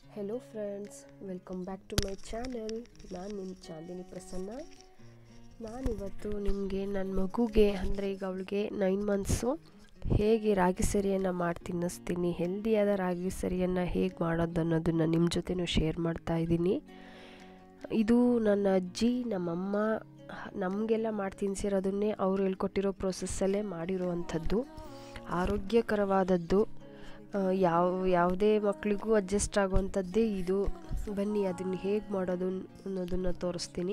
hello friends welcome back to my channel ನಾನು ನಿಮ್ಮ ಚಾಂದಿನಿ ಪ್ರಸನ್ನ ನಾನಿವತ್ತು ನಿಮಗೆ ನನ್ನ ಮಗುಗೆ ಅಂದರೆ ಈಗ ಅವಳಿಗೆ ನೈನ್ ಮಂತ್ಸು ಹೇಗೆ ರಾಗಿ ಸರಿಯನ್ನು ಮಾಡಿ ತಿನ್ನಿಸ್ತೀನಿ ಹೆಲ್ದಿಯಾದ ರಾಗಿ ಸರಿಯನ್ನು ಹೇಗೆ ಮಾಡೋದು ಅನ್ನೋದನ್ನು ನಿಮ್ಮ ಜೊತೆನೂ ಶೇರ್ ಮಾಡ್ತಾ ಇದ್ದೀನಿ ಇದು ನನ್ನ ಅಜ್ಜಿ ನಮ್ಮಮ್ಮ ನಮಗೆಲ್ಲ ಮಾಡಿ ತಿನ್ಸಿರೋದನ್ನೇ ಅವ್ರು ಹೇಳ್ಕೊಟ್ಟಿರೋ ಪ್ರೊಸೆಸ್ಸಲ್ಲೇ ಮಾಡಿರುವಂಥದ್ದು ಆರೋಗ್ಯಕರವಾದದ್ದು ಯಾವ ಯಾವುದೇ ಮಕ್ಕಳಿಗೂ ಅಡ್ಜಸ್ಟ್ ಆಗುವಂಥದ್ದೇ ಇದು ಬನ್ನಿ ಅದನ್ನು ಹೇಗೆ ಮಾಡೋದು ಅನ್ನೋದನ್ನು ತೋರಿಸ್ತೀನಿ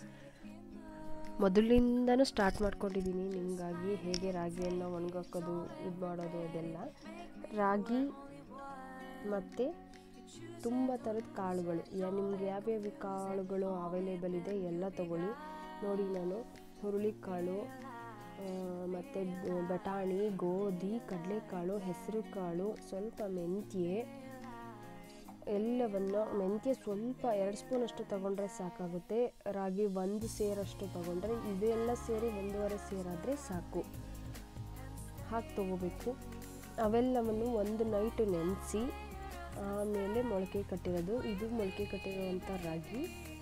ಮೊದಲಿಂದನೂ ಸ್ಟಾರ್ಟ್ ಮಾಡ್ಕೊಂಡಿದ್ದೀನಿ ನಿಮಗಾಗಿ ಹೇಗೆ ರಾಗಿಯನ್ನು ಒಣಗಾಕೋದು ಇದು ಮಾಡೋದು ಅದೆಲ್ಲ ರಾಗಿ ಮತ್ತು ತುಂಬ ಥರದ ಕಾಳುಗಳು ಯಾ ನಿಮ್ಗೆ ಯಾವ್ಯಾವ ಕಾಳುಗಳು ಅವೈಲೇಬಲ್ ಇದೆ ಎಲ್ಲ ತಗೊಳ್ಳಿ ನೋಡಿ ನಾನು ಹುರುಳಿಕಾಳು ಮತ್ತು ಬಟಾಣಿ ಗೋಧಿ ಕಡಲೆಕಾಳು ಹೆಸರು ಕಾಳು ಸ್ವಲ್ಪ ಮೆಂತ್ಯೆ ಎಲ್ಲವನ್ನು ಮೆಂತ್ಯ ಸ್ವಲ್ಪ ಎರಡು ಸ್ಪೂನಷ್ಟು ತೊಗೊಂಡ್ರೆ ಸಾಕಾಗುತ್ತೆ ರಾಗಿ ಒಂದು ಸೇರಷ್ಟು ತೊಗೊಂಡ್ರೆ ಇದೆಲ್ಲ ಸೇರಿ ಒಂದೂವರೆ ಸೇರಾದರೆ ಸಾಕು ಹಾಕಿ ತೊಗೋಬೇಕು ಅವೆಲ್ಲವನ್ನು ಒಂದು ನೈಟ್ ನೆನೆಸಿ ಆಮೇಲೆ ಮೊಳಕೆ ಕಟ್ಟಿರೋದು ಇದು ಮೊಳಕೆ ಕಟ್ಟಿರುವಂಥ ರಾಗಿ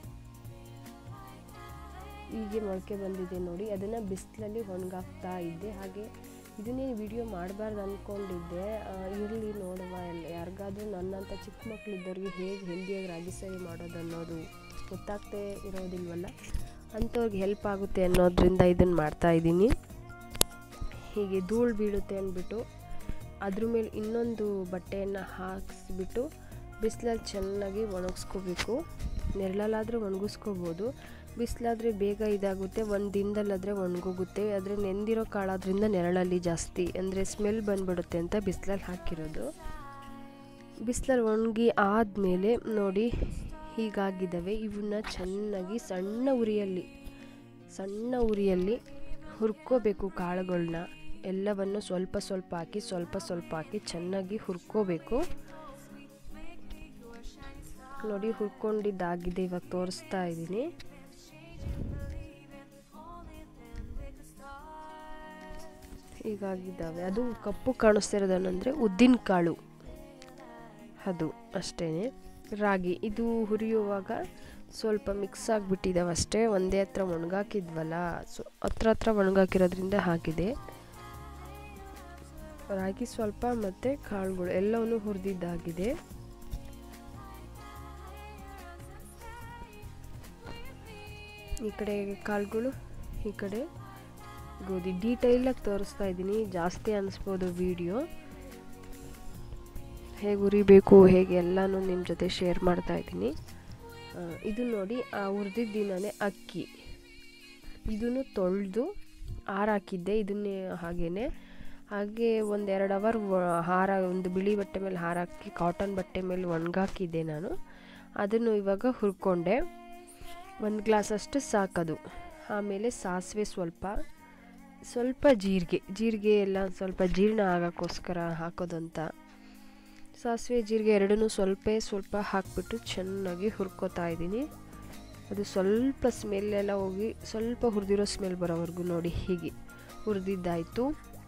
ಹೀಗೆ ಮೊಳಕೆ ಬಂದಿದೆ ನೋಡಿ ಅದನ್ನು ಬಿಸಿಲಲ್ಲಿ ಒಣಗಾಕ್ತಾ ಇದ್ದೆ ಹಾಗೆ ಇದನ್ನೇ ವಿಡಿಯೋ ಮಾಡಬಾರ್ದು ಅಂದ್ಕೊಂಡಿದ್ದೆ ಇರಲಿ ನೋಡುವ ಎಲ್ಲ ಯಾರಿಗಾದ್ರೂ ನನ್ನಂಥ ಚಿಕ್ಕ ಮಕ್ಕಳಿದ್ದವ್ರಿಗೆ ಹೇಗೆ ಹೆಲ್ದಿಯಾಗಿ ರಾಗಿ ಸರಿ ಮಾಡೋದು ಅನ್ನೋದು ಗೊತ್ತಾಗ್ತೇ ಇರೋದಿಲ್ವಲ್ಲ ಅಂಥವ್ರಿಗೆ ಹೆಲ್ಪ್ ಆಗುತ್ತೆ ಅನ್ನೋದ್ರಿಂದ ಇದನ್ನು ಮಾಡ್ತಾಯಿದ್ದೀನಿ ಹೀಗೆ ಧೂಳು ಬೀಳುತ್ತೆ ಅಂದ್ಬಿಟ್ಟು ಅದ್ರ ಮೇಲೆ ಇನ್ನೊಂದು ಬಟ್ಟೆಯನ್ನು ಹಾಕಿಸ್ಬಿಟ್ಟು ಬಿಸಿಲಲ್ಲಿ ಚೆನ್ನಾಗಿ ಒಣಗಿಸ್ಕೋಬೇಕು ನೆರಳಲ್ಲಾದರೆ ಒಣಗಿಸ್ಕೋಬೋದು ಬಿಸಿಲಾದರೆ ಬೇಗ ಇದಾಗುತ್ತೆ ಒಂದು ದಿನದಲ್ಲಾದರೆ ಒಣಗೋಗುತ್ತೆ ಆದರೆ ನೆಂದಿರೋ ಕಾಳಾದ್ರಿಂದ ನೆರಳಲ್ಲಿ ಜಾಸ್ತಿ ಅಂದರೆ ಸ್ಮೆಲ್ ಬಂದ್ಬಿಡುತ್ತೆ ಅಂತ ಬಿಸಿಲಲ್ಲಿ ಹಾಕಿರೋದು ಬಿಸಿಲಲ್ಲಿ ಒಣಗಿ ಆದಮೇಲೆ ನೋಡಿ ಹೀಗಾಗಿದ್ದಾವೆ ಇವನ್ನ ಚೆನ್ನಾಗಿ ಸಣ್ಣ ಉರಿಯಲ್ಲಿ ಸಣ್ಣ ಉರಿಯಲ್ಲಿ ಹುರ್ಕೋಬೇಕು ಕಾಳುಗಳನ್ನ ಎಲ್ಲವನ್ನು ಸ್ವಲ್ಪ ಸ್ವಲ್ಪ ಹಾಕಿ ಸ್ವಲ್ಪ ಸ್ವಲ್ಪ ಹಾಕಿ ಚೆನ್ನಾಗಿ ಹುರ್ಕೋಬೇಕು ನೋಡಿ ಹುರ್ಕೊಂಡಿದ್ದಾಗಿದೆ ಇವಾಗ ತೋರಿಸ್ತಾ ಇದ್ದೀನಿ ಹೀಗಾಗಿದ್ದಾವೆ ಅದು ಕಪ್ಪು ಕಾಣಿಸ್ತಿರೋದನ್ನಂದರೆ ಉದ್ದಿನ ಕಾಳು ಅದು ಅಷ್ಟೇ ರಾಗಿ ಇದು ಹುರಿಯುವಾಗ ಸ್ವಲ್ಪ ಮಿಕ್ಸ್ ಆಗಿಬಿಟ್ಟಿದ್ದಾವೆ ಅಷ್ಟೇ ಒಂದೇ ಹತ್ರ ಒಣಗಾಕಿದ್ವಲ್ಲ ಸೊ ಹತ್ರ ಹತ್ರ ಒಣಗಾಕಿರೋದ್ರಿಂದ ಹಾಕಿದೆ ರಾಗಿ ಸ್ವಲ್ಪ ಮತ್ತು ಕಾಳುಗಳು ಎಲ್ಲವನ್ನು ಹುರಿದಿದ್ದಾಗಿದೆ ಈ ಕಡೆ ಕಾಳುಗಳು ಈ ಕಡೆ ಗೋಧಿ ಡೀಟೈಲಾಗಿ ತೋರಿಸ್ತಾ ಇದ್ದೀನಿ ಜಾಸ್ತಿ ಅನ್ನಿಸ್ಬೋದು ವಿಡಿಯೋ ಹೇಗೆ ಉರಿಬೇಕು ಹೇಗೆ ಎಲ್ಲನೂ ನಿಮ್ಮ ಜೊತೆ ಶೇರ್ ಮಾಡ್ತಾ ಇದ್ದೀನಿ ಇದು ನೋಡಿ ಆ ಹುರಿದಿದ್ದ ದಿನವೇ ಅಕ್ಕಿ ಇದನ್ನು ತೊಳೆದು ಹಾರಾಕಿದ್ದೆ ಇದನ್ನೇ ಹಾಗೇ ಹಾಗೆ ಒಂದು ಎರಡು ಅವರ್ ಹಾರ ಒಂದು ಬಿಳಿ ಬಟ್ಟೆ ಮೇಲೆ ಹಾರಾಕಿ ಕಾಟನ್ ಬಟ್ಟೆ ಮೇಲೆ ಒಣಗಾಕಿದ್ದೆ ನಾನು ಅದನ್ನು ಇವಾಗ ಹುರ್ಕೊಂಡೆ ಒಂದು ಗ್ಲಾಸಷ್ಟು ಸಾಕದು ಆಮೇಲೆ ಸಾಸಿವೆ ಸ್ವಲ್ಪ ಸ್ವಲ್ಪ ಜೀರಿಗೆ ಜೀರಿಗೆ ಎಲ್ಲ ಸ್ವಲ್ಪ ಜೀರ್ಣ ಆಗೋಕ್ಕೋಸ್ಕರ ಹಾಕೋದಂತ ಸಾಸಿವೆ ಜೀರಿಗೆ ಎರಡನ್ನೂ ಸ್ವಲ್ಪ ಸ್ವಲ್ಪ ಹಾಕಿಬಿಟ್ಟು ಚೆನ್ನಾಗಿ ಹುರ್ಕೋತಾ ಇದ್ದೀನಿ ಅದು ಸ್ವಲ್ಪ ಸ್ಮೆಲ್ಲೆಲ್ಲ ಹೋಗಿ ಸ್ವಲ್ಪ ಹುರಿದಿರೋ ಸ್ಮೆಲ್ ಬರೋವರೆಗೂ ನೋಡಿ ಹೀಗೆ ಹುರಿದಿದ್ದಾಯಿತು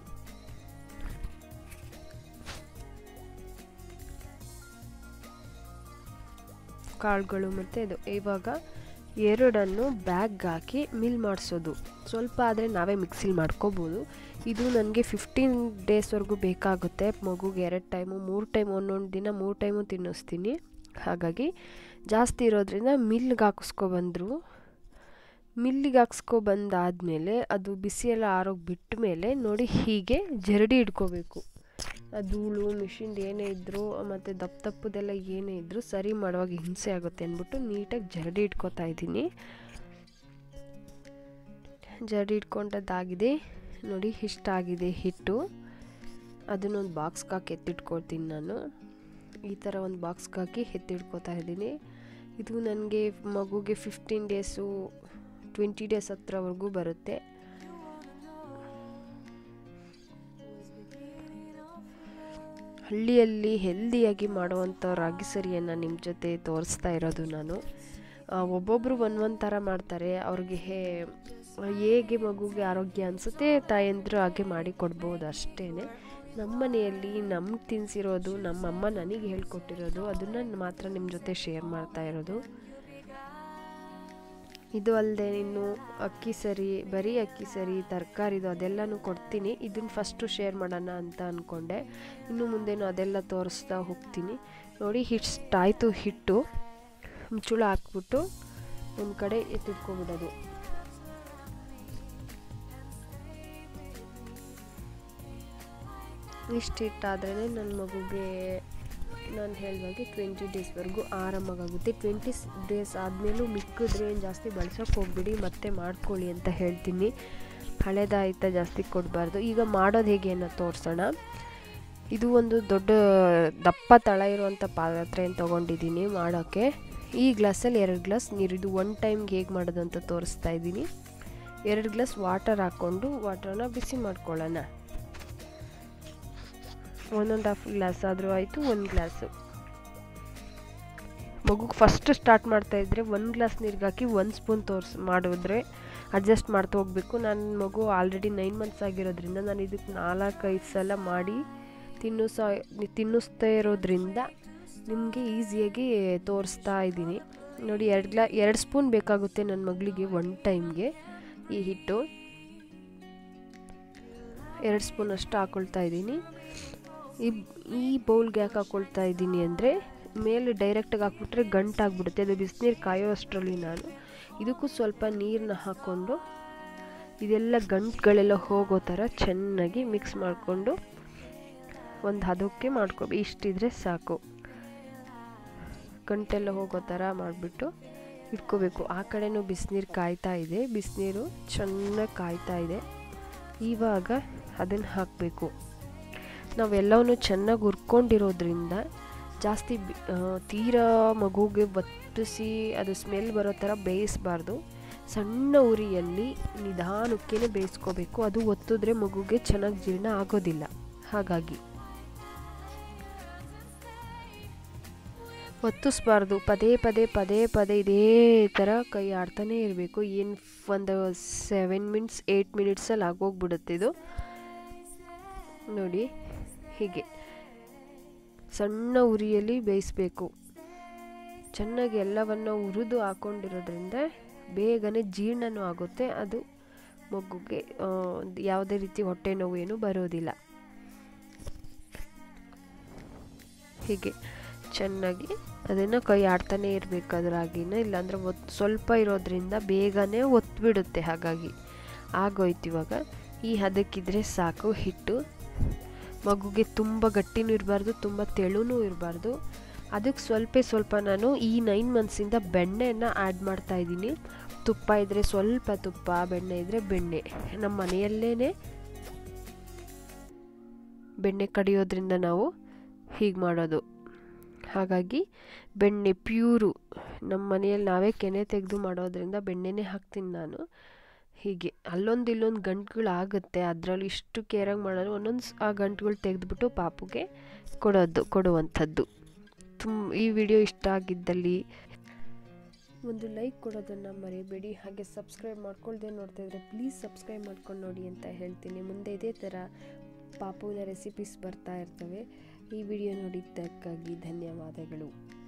ಕಾಳುಗಳು ಮತ್ತು ಇದು ಇವಾಗ ಎರಡನ್ನು ಬ್ಯಾಗ್ ಹಾಕಿ ಮಿಲ್ ಮಾಡಿಸೋದು ಸ್ವಲ್ಪ ಆದರೆ ನಾವೇ ಮಿಕ್ಸಿಲಿ ಮಾಡ್ಕೋಬೋದು ಇದು ನನಗೆ ಫಿಫ್ಟೀನ್ ಡೇಸ್ವರೆಗೂ ಬೇಕಾಗುತ್ತೆ ಮಗುಗೆ ಎರಡು ಟೈಮು ಮೂರು ಟೈಮ್ ಒಂದೊಂದು ದಿನ ಮೂರು ಟೈಮು ತಿನ್ನಿಸ್ತೀನಿ ಹಾಗಾಗಿ ಜಾಸ್ತಿ ಇರೋದ್ರಿಂದ ಮಿಲ್ಗೆ ಹಾಕಿಸ್ಕೊಬಂದರು ಮಿಲ್ಲಿಗೆ ಹಾಕ್ಸ್ಕೊಬಂದಾದಮೇಲೆ ಅದು ಬಿಸಿಯೆಲ್ಲ ಆರೋಗಿ ಬಿಟ್ಟ ಮೇಲೆ ನೋಡಿ ಹೀಗೆ ಜರಡಿ ಇಟ್ಕೋಬೇಕು ಧೂಳು ಮಿಷಿನ್ದು ಏನೇ ಇದ್ದರೂ ಮತ್ತು ದಪ್ಪ ದಪ್ಪದೆಲ್ಲ ಏನೇ ಇದ್ದರೂ ಸರಿ ಮಾಡುವಾಗ ಹಿಂಸೆ ಆಗುತ್ತೆ ಅಂದ್ಬಿಟ್ಟು ನೀಟಾಗಿ ಜರಡಿ ಇಟ್ಕೋತಾ ಇದ್ದೀನಿ ಜರಡಿ ಇಟ್ಕೊಂಡದ್ದಾಗಿದೆ ನೋಡಿ ಇಷ್ಟಾಗಿದೆ ಹಿಟ್ಟು ಅದನ್ನೊಂದು ಬಾಕ್ಸ್ಗೆ ಹಾಕಿ ಎತ್ತಿಟ್ಕೊಳ್ತೀನಿ ನಾನು ಈ ಥರ ಒಂದು ಬಾಕ್ಸ್ಗೆ ಹಾಕಿ ಎತ್ತಿಟ್ಕೋತಾ ಇದ್ದೀನಿ ಇದು ನನಗೆ ಮಗುಗೆ ಫಿಫ್ಟೀನ್ ಡೇಸು ಟ್ವೆಂಟಿ ಡೇಸ್ ಹತ್ರವರೆಗೂ ಬರುತ್ತೆ ಹಳ್ಳಿಯಲ್ಲಿ ಹೆಲ್ದಿಯಾಗಿ ಮಾಡುವಂಥ ರಾಗಿ ಸರಿಯನ್ನು ನಿಮ್ಮ ಜೊತೆ ತೋರಿಸ್ತಾ ಇರೋದು ನಾನು ಒಬ್ಬೊಬ್ಬರು ಒಂದೊಂದು ಥರ ಮಾಡ್ತಾರೆ ಅವ್ರಿಗೆ ಹೇ ಹೇಗೆ ಮಗುಗೆ ಆರೋಗ್ಯ ಅನಿಸುತ್ತೆ ತಾಯಂದರು ಹಾಗೆ ಮಾಡಿ ಕೊಡ್ಬೋದು ಅಷ್ಟೇ ನಮ್ಮ ಮನೆಯಲ್ಲಿ ನಮ್ಗೆ ತಿನ್ಸಿರೋದು ನಮ್ಮಮ್ಮ ನನಗೆ ಹೇಳ್ಕೊಟ್ಟಿರೋದು ಅದನ್ನು ಮಾತ್ರ ನಿಮ್ಮ ಜೊತೆ ಶೇರ್ ಮಾಡ್ತಾ ಇರೋದು ಇದು ಅಲ್ಲದೆ ಇನ್ನು ಅಕ್ಕಿ ಸರಿ ಬರೀ ಅಕ್ಕಿ ಸರಿ ತರಕಾರಿದು ಅದೆಲ್ಲನೂ ಕೊಡ್ತೀನಿ ಇದನ್ನು ಫಸ್ಟು ಶೇರ್ ಮಾಡೋಣ ಅಂತ ಅಂದ್ಕೊಂಡೆ ಇನ್ನು ಮುಂದೇನು ಅದೆಲ್ಲ ತೋರಿಸ್ತಾ ಹೋಗ್ತೀನಿ ನೋಡಿ ಹಿಟ್ಟಾಯಿತು ಹಿಟ್ಟು ಮುಚ್ಚುಳ ಹಾಕ್ಬಿಟ್ಟು ಒಂದು ಕಡೆ ಎತ್ತಿಟ್ಕೊಬಿಡೋದು ಇಷ್ಟು ಹಿಟ್ಟಾದ್ರೇ ನನ್ನ ಮಗುಗೆ ನಾನು ಹೇಳಿದಾಗೆ ಟ್ವೆಂಟಿ ಡೇಸ್ವರೆಗೂ ಆರಾಮಾಗುತ್ತೆ ಟ್ವೆಂಟಿ ಡೇಸ್ ಆದಮೇಲೂ ಮಿಕ್ಕಿದ್ರೆ ಏನು ಜಾಸ್ತಿ ಬಳಸೋಕೆ ಹೋಗ್ಬಿಡಿ ಮತ್ತೆ ಮಾಡ್ಕೊಳ್ಳಿ ಅಂತ ಹೇಳ್ತೀನಿ ಹಳೇದಾಯ್ತಾ ಜಾಸ್ತಿ ಕೊಡಬಾರ್ದು ಈಗ ಮಾಡೋದು ಹೇಗೆ ಅನ್ನೋ ತೋರಿಸೋಣ ಇದು ಒಂದು ದೊಡ್ಡ ದಪ್ಪ ತಳ ಇರುವಂಥ ಪಾತ್ರೆಯನ್ನು ತೊಗೊಂಡಿದ್ದೀನಿ ಮಾಡೋಕ್ಕೆ ಈ ಗ್ಲಾಸಲ್ಲಿ ಎರಡು ಗ್ಲಾಸ್ ನೀರು ಇದು ಒನ್ ಟೈಮ್ಗೆ ಹೇಗೆ ಮಾಡೋದು ಅಂತ ತೋರಿಸ್ತಾ ಇದ್ದೀನಿ ಎರಡು ಗ್ಲಾಸ್ ವಾಟರ್ ಹಾಕ್ಕೊಂಡು ವಾಟರ್ನ ಬಿಸಿ ಮಾಡ್ಕೊಳ್ಳೋಣ ಒಂದೊಂದು ಹಾಫ್ ಗ್ಲಾಸ್ ಆದರೂ ಆಯಿತು ಒಂದು ಗ್ಲಾಸು ಮಗುಗೆ ಫಸ್ಟ್ ಸ್ಟಾರ್ಟ್ ಮಾಡ್ತಾ ಇದ್ದರೆ ಒಂದು ಗ್ಲಾಸ್ ನೀರಿಗೆ ಹಾಕಿ ಒಂದು ಸ್ಪೂನ್ ತೋರಿಸ್ ಮಾಡಿದ್ರೆ ಅಡ್ಜಸ್ಟ್ ಮಾಡ್ತಾ ಹೋಗಬೇಕು ನನ್ನ ಮಗು ಆಲ್ರೆಡಿ ನೈನ್ ಮಂತ್ಸ್ ಆಗಿರೋದ್ರಿಂದ ನಾನು ಇದಕ್ಕೆ ನಾಲ್ಕೈದು ಸಲ ಮಾಡಿ ತಿನ್ನಿಸ ತಿನ್ನಿಸ್ತಾ ಇರೋದ್ರಿಂದ ನಿಮಗೆ ಈಸಿಯಾಗಿ ತೋರಿಸ್ತಾ ಇದ್ದೀನಿ ನೋಡಿ ಎರಡು ಗ್ಲಾ ಎರಡು ಸ್ಪೂನ್ ಬೇಕಾಗುತ್ತೆ ನನ್ನ ಮಗಳಿಗೆ ಒನ್ ಟೈಮ್ಗೆ ಈ ಹಿಟ್ಟು ಎರಡು ಸ್ಪೂನ್ ಅಷ್ಟು ಹಾಕ್ಕೊಳ್ತಾ ಇದ್ದೀನಿ ಈ ಈ ಬೌಲ್ಗೆ ಯಾಕೆ ಹಾಕ್ಕೊಳ್ತಾ ಇದ್ದೀನಿ ಅಂದರೆ ಮೇಲೆ ಡೈರೆಕ್ಟಾಗಿ ಹಾಕ್ಬಿಟ್ರೆ ಗಂಟಾಗ್ಬಿಡುತ್ತೆ ಅದು ಬಿಸಿನೀರು ಕಾಯೋ ಅಷ್ಟರಲ್ಲಿ ನಾನು ಇದಕ್ಕೂ ಸ್ವಲ್ಪ ನೀರನ್ನ ಹಾಕ್ಕೊಂಡು ಇದೆಲ್ಲ ಗಂಟುಗಳೆಲ್ಲ ಹೋಗೋ ಥರ ಚೆನ್ನಾಗಿ ಮಿಕ್ಸ್ ಮಾಡಿಕೊಂಡು ಒಂದು ಹದಕ್ಕೆ ಮಾಡ್ಕೊ ಇಷ್ಟಿದ್ರೆ ಸಾಕು ಗಂಟೆಲ್ಲ ಹೋಗೋ ಥರ ಮಾಡಿಬಿಟ್ಟು ಇಟ್ಕೋಬೇಕು ಆ ಕಡೆನೂ ಬಿಸಿನೀರು ಕಾಯ್ತಾ ಇದೆ ಬಿಸಿನೀರು ಚೆನ್ನಾಗಿ ಕಾಯ್ತಾ ಇದೆ ಇವಾಗ ಅದನ್ನು ಹಾಕಬೇಕು ನಾವೆಲ್ಲವನ್ನೂ ಚೆನ್ನಾಗಿ ಹುರ್ಕೊಂಡಿರೋದ್ರಿಂದ ಜಾಸ್ತಿ ತೀರಾ ಮಗುಗೆ ಒತ್ತಿಸಿ ಅದು ಸ್ಮೆಲ್ ಬರೋ ಥರ ಬೇಯಿಸಬಾರ್ದು ಸಣ್ಣ ಉರಿಯಲ್ಲಿ ನಿಧಾನಕ್ಕೇ ಬೇಯಿಸ್ಕೋಬೇಕು ಅದು ಒತ್ತಿದ್ರೆ ಮಗುಗೆ ಚೆನ್ನಾಗಿ ಜೀರ್ಣ ಆಗೋದಿಲ್ಲ ಹಾಗಾಗಿ ಒತ್ತಿಸ್ಬಾರ್ದು ಪದೇ ಪದೇ ಪದೇ ಪದೇ ಇದೇ ಥರ ಕೈ ಆಡ್ತಾನೇ ಇರಬೇಕು ಏನು ಒಂದು ಸೆವೆನ್ ಮಿನಿಟ್ಸ್ ಏಯ್ಟ್ ಮಿನಿಟ್ಸಲ್ಲಿ ಆಗೋಗ್ಬಿಡುತ್ತೆ ಇದು ನೋಡಿ ಹೀಗೆ ಸಣ್ಣ ಉರಿಯಲ್ಲಿ ಬೇಯಿಸಬೇಕು ಚೆನ್ನಾಗಿ ಎಲ್ಲವನ್ನು ಹುರಿದು ಹಾಕ್ಕೊಂಡಿರೋದ್ರಿಂದ ಬೇಗನೆ ಜೀರ್ಣನೂ ಆಗುತ್ತೆ ಅದು ಮಗುಗೆ ಯಾವುದೇ ರೀತಿ ಹೊಟ್ಟೆ ನೋವು ಏನು ಬರೋದಿಲ್ಲ ಹೀಗೆ ಚೆನ್ನಾಗಿ ಅದನ್ನು ಕೈ ಆಡ್ತಾನೆ ಇರಬೇಕು ಅದರಾಗಿನ ಇಲ್ಲಾಂದರೆ ಒತ್ತು ಸ್ವಲ್ಪ ಇರೋದ್ರಿಂದ ಬೇಗನೆ ಒತ್ಬಿಡುತ್ತೆ ಹಾಗಾಗಿ ಆಗೋಯ್ತು ಇವಾಗ ಈ ಹದಕ್ಕಿದ್ರೆ ಸಾಕು ಹಿಟ್ಟು ಮಗುಗೆ ತುಂಬ ಗಟ್ಟಿನೂ ಇರಬಾರ್ದು ತುಂಬ ತೆಳುನೂ ಇರಬಾರ್ದು ಅದಕ್ಕೆ ಸ್ವಲ್ಪ ಸ್ವಲ್ಪ ನಾನು ಈ ನೈನ್ ಮಂತ್ಸಿಂದ ಬೆಣ್ಣೆಯನ್ನು ಆ್ಯಡ್ ಮಾಡ್ತಾ ಇದ್ದೀನಿ ತುಪ್ಪ ಇದ್ದರೆ ಸ್ವಲ್ಪ ತುಪ್ಪ ಬೆಣ್ಣೆ ಇದ್ದರೆ ಬೆಣ್ಣೆ ನಮ್ಮ ಮನೆಯಲ್ಲೇ ಬೆಣ್ಣೆ ಕಡಿಯೋದ್ರಿಂದ ನಾವು ಹೀಗೆ ಮಾಡೋದು ಹಾಗಾಗಿ ಬೆಣ್ಣೆ ಪ್ಯೂರು ನಮ್ಮ ಮನೆಯಲ್ಲಿ ನಾವೇ ಕೆನೆ ತೆಗೆದು ಮಾಡೋದ್ರಿಂದ ಬೆಣ್ಣೆನೇ ಹಾಕ್ತೀನಿ ನಾನು ಹೀಗೆ ಅಲ್ಲೊಂದು ಇಲ್ಲೊಂದು ಗಂಟುಗಳು ಆಗುತ್ತೆ ಅದರಲ್ಲಿ ಇಷ್ಟು ಕೇರಾಗಿ ಮಾಡೋದು ಒಂದೊಂದು ಆ ಗಂಟುಗಳು ತೆಗೆದುಬಿಟ್ಟು ಪಾಪುಗೆ ಕೊಡೋದು ಕೊಡುವಂಥದ್ದು ತುಂಬ ಈ ವಿಡಿಯೋ ಇಷ್ಟ ಆಗಿದ್ದಲ್ಲಿ ಒಂದು ಲೈಕ್ ಕೊಡೋದನ್ನು ಮರಿಬೇಡಿ ಹಾಗೆ ಸಬ್ಸ್ಕ್ರೈಬ್ ಮಾಡ್ಕೊಳ್ದೆ ನೋಡ್ತಾ ಇದ್ರೆ ಪ್ಲೀಸ್ ಸಬ್ಸ್ಕ್ರೈಬ್ ಮಾಡ್ಕೊಂಡು ನೋಡಿ ಅಂತ ಹೇಳ್ತೀನಿ ಮುಂದೆ ಇದೇ ಥರ ಪಾಪುವಿನ ರೆಸಿಪೀಸ್ ಬರ್ತಾ ಇರ್ತವೆ ಈ ವಿಡಿಯೋ ನೋಡಿದ್ದಕ್ಕಾಗಿ ಧನ್ಯವಾದಗಳು